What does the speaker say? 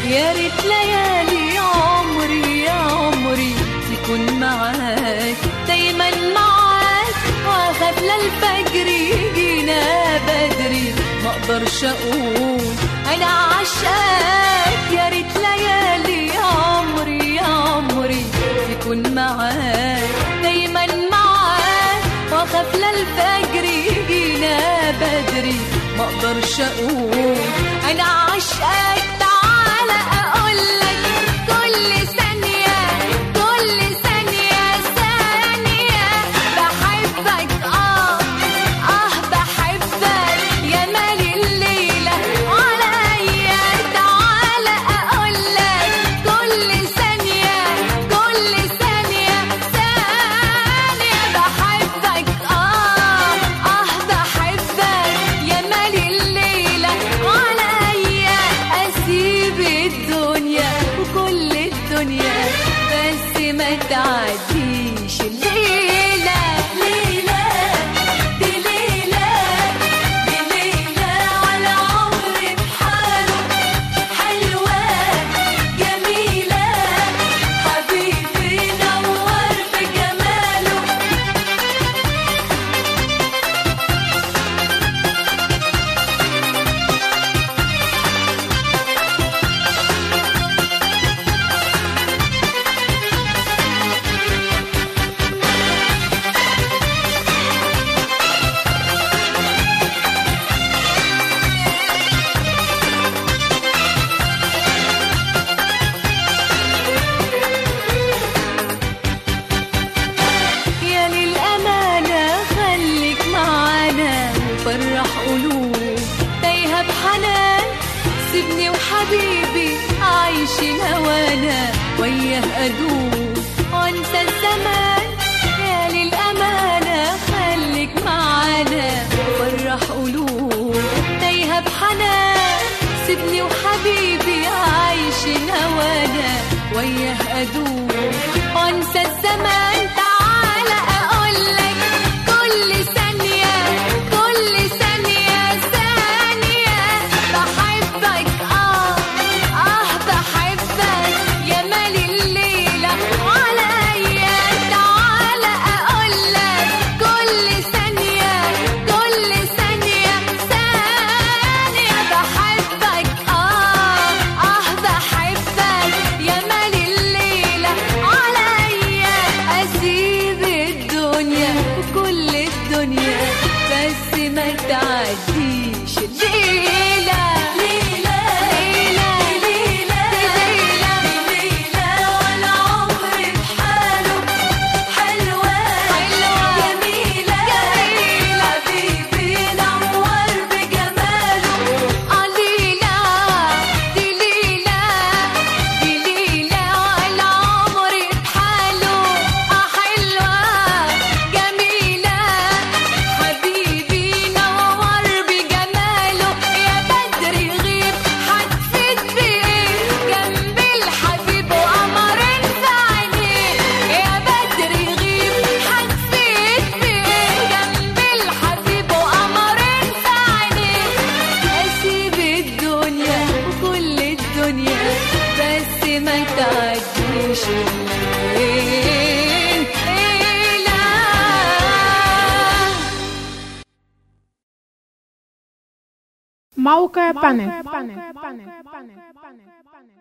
يا ريت ليالي عمري يا عمري تكون معاك دايما معاك واخاف للفجر يجينا بدري ما اقدرش اقول انا عشقك يا ريت ليالي يا عمري يا عمري تكون معاك دايما معاك واخاف للفجر يجينا بدري ما اقدرش اقول انا عشقك تعالى اقول لك كل ثانيه كل ثانيه ثانيه بحبك اه اه بحبك يا مالي الليله عليا تعالى اقول لك كل ثانيه كل ثانيه ثانيه بحبك اه اه بحبك يا مالي الليله عليا اسيب الدنيا وكل الدنيا بس ما تعديش الليله ليله دي ليله دي ليله على عمري بحاله حلوه جميله حبيبي نور بجماله يا للأمانة خليك معانا وفرح قلوب تايهة بحنان سيبني وحبيبي عايشين هوانا وياه أدوب وانسى الزمان يا للأمانة خليك معانا وفرح قلوب تايهة بحنان سيبني وحبيبي عايشين هوانا وياه أدوب وانسى الزمان تعالى أقول لك كل ثانية كل ثانية ثانية بحبك آه آه بحبك يا مالي الليلة عليا تعالى أقول لك كل ثانية كل ثانية ثانية بحبك آه آه بحبك يا مالي الليلة عليا أسيب الدنيا وكل الدنيا بس ما تعديش الليلة ليلة ليلة ليلة ليلة ليلة ولا عمري بحاله حلوة حلوة جميلة جميلة حبيبي نور بجماله آه ليلى دي ليلى دي ليلى ولا عمري بحاله آه حلوة جميلة حبيبي نور بجماله يا بدر غيب حتفيد بإيه جنب الحبيب وقمرين في عينيه يا بدر غيب حتفيد بإيه جنب الحبيب وقمرين في عينيه أسيب الدنيا وكل الدنيا بس ما تعديش الليلة موقع بانل